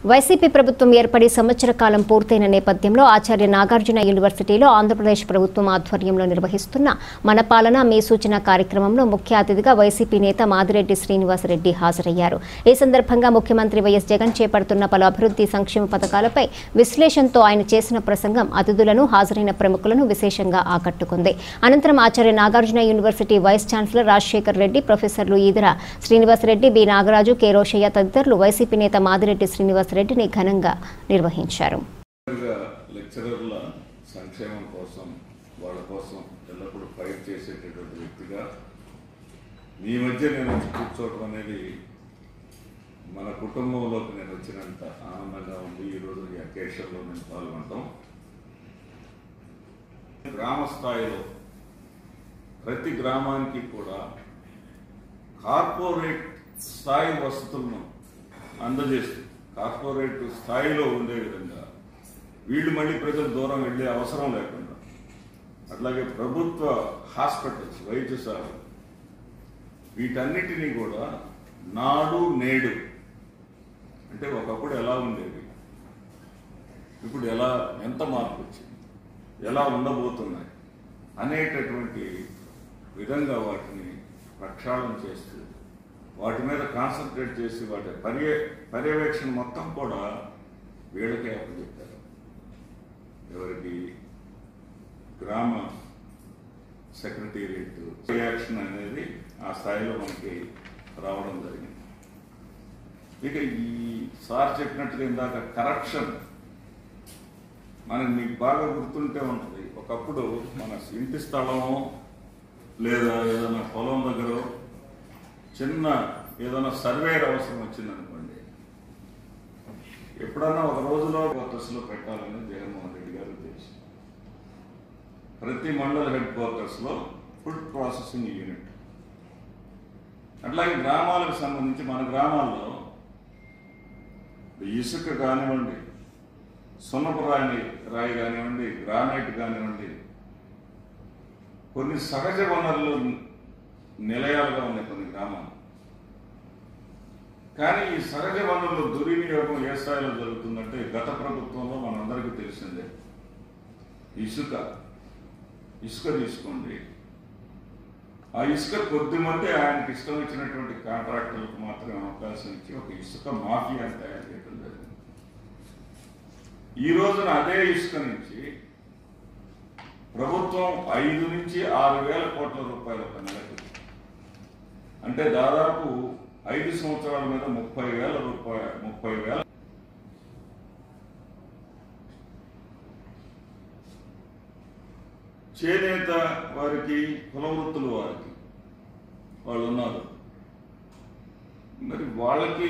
YCP ప్రభుత్వం ఏర్పడి సంవత్సర కాలం పూర్తయిన నేపథ్యంలో ఆచార్య నాగార్జున యూనివర్సిటీలో ఆంధ్రప్రదేశ్ ప్రభుత్వం ఆధ్వర్యంలో నిర్వహిస్తున్న మన పాలన మీ సూచన కార్యక్రమంలో ముఖ్య అతిథిగా వైసీపీ నేత మాదిరెడ్డి శ్రీనివాసరెడ్డి హాజరయ్యారు ఈ సందర్భంగా ముఖ్యమంత్రి వైఎస్ జగన్ చేపడుతున్న పలు అభివృద్ధి సంక్షేమ పథకాలపై విశ్లేషణతో ఆయన చేసిన ప్రసంగం అతిథులను హాజరైన ప్రముఖులను విశేషంగా ఆకట్టుకుంది అనంతరం Acharya Nagarjuna University vice chancellor Rajasekhar Reddy ప్రొఫెసర్లు ఈదర శ్రీనివాసరెడ్డి బి నాగరాజు కె రోషయ్య తదితరులు వైసీపీ నేత మాదిరెడ్డి శ్రీనివాసరెడ్డిని ఘనంగా నిర్వహించారు గా లెక్చరర్ల సంక్షేమం కోసం వాళ్ళ కోసం ఎల్లప్పుడూ ఫైట్ చేసేటటువంటి వ్యక్తిగా మీ మధ్య నేను వచ్చి కూర్చోవడం అనేది మన కుటుంబంలోకి నేను వచ్చినంత ఆనందంగా ఉంది ఈరోజు ఈ అకేషన్లో నేను పాల్గొనడం గ్రామ స్థాయిలో ప్రతి గ్రామానికి కూడా కార్పొరేట్ స్థాయి వసతులను అందజేస్తూ కార్పొరేట్ స్థాయిలో ఉండే విధంగా వీళ్ళు మళ్ళీ ప్రజలు దూరం వెళ్ళే అవసరం లేకుండా అట్లాగే ప్రభుత్వ హాస్పిటల్స్ వైద్యశాలలు వీటన్నిటినీ కూడా నాడు నేడు అంటే ఒకప్పుడు ఎలా ఉండేది ఇప్పుడు ఎలా ఎంత మార్పు వచ్చింది ఎలా ఉండబోతున్నాయి అనేటటువంటి విధంగా వాటిని ప్రక్షాళన చేస్తూ వాటి మీద కాన్సన్ట్రేట్ చేసి వాటి పర్య పర్యవేక్షణ మొత్తం కూడా వీళ్ళకే అప్పచెప్పారు ఎవరికి గ్రామ సెక్రటేరియట్ రియాక్షన్ అనేది ఆ స్థాయిలో మనకి రావడం జరిగింది ఇక ఈ సార్ చెప్పినట్టుగా ఇందాక కరప్షన్ మనకి మీకు బాగా గుర్తుంటే ఉంటుంది ఒకప్పుడు మన ఇంటి స్థలమో లేదా ఏదైనా పొలం దగ్గర చిన్న ఏదైనా సర్వేర్ అవసరం వచ్చిందనుకోండి ఎప్పుడన్నా ఒక రోజులో క్వార్టర్స్లో పెట్టాలని జగన్మోహన్ రెడ్డి గారు ఉద్దేశం ప్రతి మండల హెడ్ క్వార్టర్స్లో ఫుడ్ ప్రాసెసింగ్ యూనిట్ అట్లాగే గ్రామాలకు సంబంధించి మన గ్రామాల్లో ఇసుక కానివ్వండి సున్నపు రాయి రాయి కానివ్వండి గ్రానైట్ కానివ్వండి కొన్ని సహజ వనరులు నిలయాలుగా ఉన్నాయి కొన్ని గ్రామాలు కానీ ఈ సహజ వనరుల దుర్వినియోగం ఏ స్థాయిలో జరుగుతుందంటే గత ప్రభుత్వంలో మనందరికీ తెలిసిందే ఇసుక ఇసుక తీసుకోండి ఆ ఇసుక కొద్ది మంది ఆయనకి ఇష్టం ఇచ్చినటువంటి కాంట్రాక్టర్లకు మాత్రమే అవకాశం ఇచ్చి ఒక ఇసుక మాఫియాని తయారు చేయడం జరిగింది ఈ రోజున అదే ఇసుక నుంచి ప్రభుత్వం ఐదు నుంచి ఆరు వేల కోట్ల రూపాయల నెలకు అంటే దాదాపు ఐదు సంవత్సరాల మీద ముప్పై వేల రూపాయల ముప్పై వేల చేనేత వారికి కుల వృత్తుల వారికి వాళ్ళు ఉన్నారు మరి వాళ్ళకి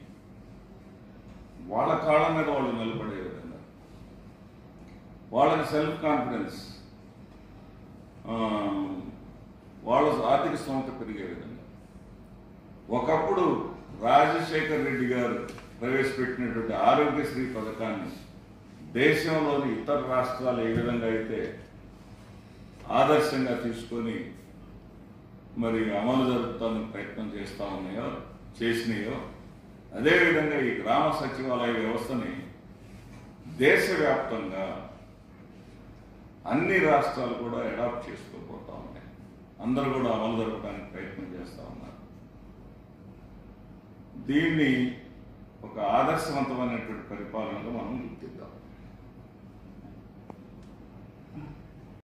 వాళ్ళ కాళ్ళ మీద వాళ్ళు నిలబడే విధంగా వాళ్ళకి సెల్ఫ్ కాన్ఫిడెన్స్ ఆ, వాళ్ళ ఆర్థిక స్థోమత పెరిగే విధంగా ఒకప్పుడు రాజశేఖర్ రెడ్డి గారు ప్రవేశపెట్టినటువంటి ఆరోగ్యశ్రీ పథకాన్ని దేశంలోని ఇతర రాష్ట్రాలు ఏ విధంగా అయితే ఆదర్శంగా తీసుకొని మరి అమలు జరుపుతానికి ప్రయత్నం చేస్తా ఉన్నాయో చేసినాయో అదేవిధంగా ఈ గ్రామ సచివాలయ వ్యవస్థని దేశవ్యాప్తంగా అన్ని రాష్ట్రాలు కూడా అడాప్ట్ చేసుకోబోతా ఉన్నాయి అందరూ కూడా అమలు జరపడానికి ప్రయత్నం చేస్తా ఉన్నారు దీన్ని ఒక ఆదర్శవంతమైనటువంటి పరిపాలనగా మనం గుర్తిద్దాం